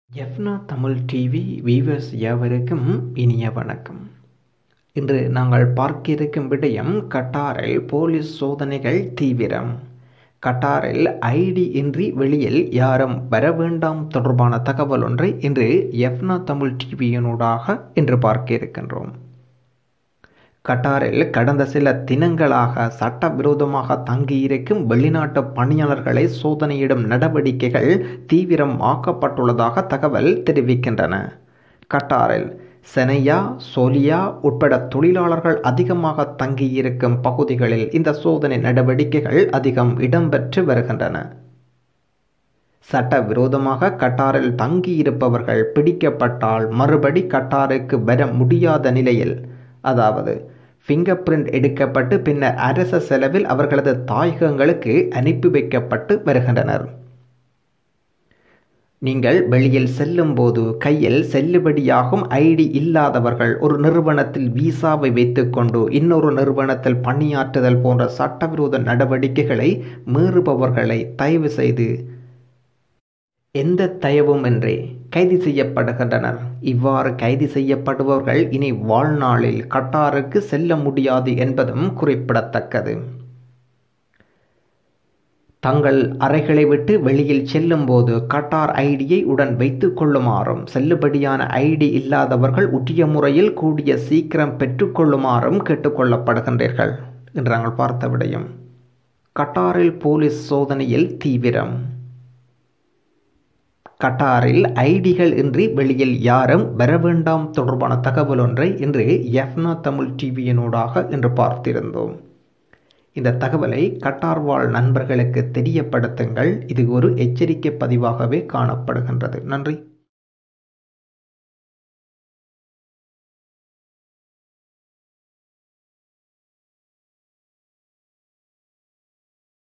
எஃப்னா Tamil TV viewers யாவருக்கும் இனிய வணக்கம் இன்று நாங்கள் பார்க்க இருக்கும் விடயம் கட்டாரில் போலீஸ் சோதனைகள் தீவிரம் கட்டாரில் ஐடி இன்றி வெளியில் யாரும் வர வேண்டாம் தொடர்பான தகவல் ஒன்றை இன்று எஃப்னா தமிழ் டிவியினூடாக இன்று பார்க்க இருக்கின்றோம் கட்டாரில் கடந்த சில தினங்களாக சட்டவிரோதமாக தங்கியிருக்கும் வெளிநாட்டு பணியாளர்களை சோதனையிடும் நடவடிக்கைகள் தீவிரம் ஆக்கப்பட்டுள்ளதாக தகவல் தெரிவிக்கின்றன கட்டாரில் செனையா சோலியா உட்பட தொழிலாளர்கள் அதிகமாக தங்கியிருக்கும் பகுதிகளில் இந்த சோதனை நடவடிக்கைகள் அதிகம் இடம்பெற்று வருகின்றன சட்டவிரோதமாக கட்டாரில் தங்கியிருப்பவர்கள் பிடிக்கப்பட்டால் மறுபடி கட்டாருக்கு வர முடியாத நிலையில் அதாவது ஃபிங்கர் பிரிண்ட் எடுக்கப்பட்டு பின்னர் அரச செலவில் அவர்களது தாயகங்களுக்கு அனுப்பி வைக்கப்பட்டு வருகின்றனர் நீங்கள் வெளியில் செல்லும் போது கையில் செல்லுபடியாகும் ஐடி இல்லாதவர்கள் ஒரு நிறுவனத்தில் விசாவை வைத்துக்கொண்டு இன்னொரு நிறுவனத்தில் பணியாற்றுதல் போன்ற சட்டவிரோத நடவடிக்கைகளை மீறுபவர்களை தயவு செய்து எந்த தயவுமின்றி கைது செய்யப்படுகின்றனர் இவ்வாறு கைது செய்யப்படுபவர்கள் இனி வாழ்நாளில் கட்டாருக்கு செல்ல முடியாது என்பதும் குறிப்பிடத்தக்கது தங்கள் அறைகளை விட்டு வெளியில் செல்லும்போது கட்டார் ஐடியை உடன் வைத்துக் கொள்ளுமாறும் செல்லுபடியான ஐடி இல்லாதவர்கள் உரிய முறையில் கூடிய சீக்கிரம் பெற்றுக்கொள்ளுமாறும் கேட்டுக்கொள்ளப்படுகின்றீர்கள் என்று நாங்கள் பார்த்த விடயம் கட்டாரில் போலீஸ் சோதனையில் தீவிரம் கட்டாரில் ஐடிகள் இன்றி வெளியில் யாரும் வர வேண்டாம் தொடர்பான தகவல் ஒன்றை இன்று எஃப்னா தமிழ் டிவியினூடாக இன்று பார்த்திருந்தோம் இந்த தகவலை கட்டார் வாழ் நண்பர்களுக்கு தெரியப்படுத்துங்கள் இது ஒரு எச்சரிக்கை பதிவாகவே காணப்படுகின்றது நன்றி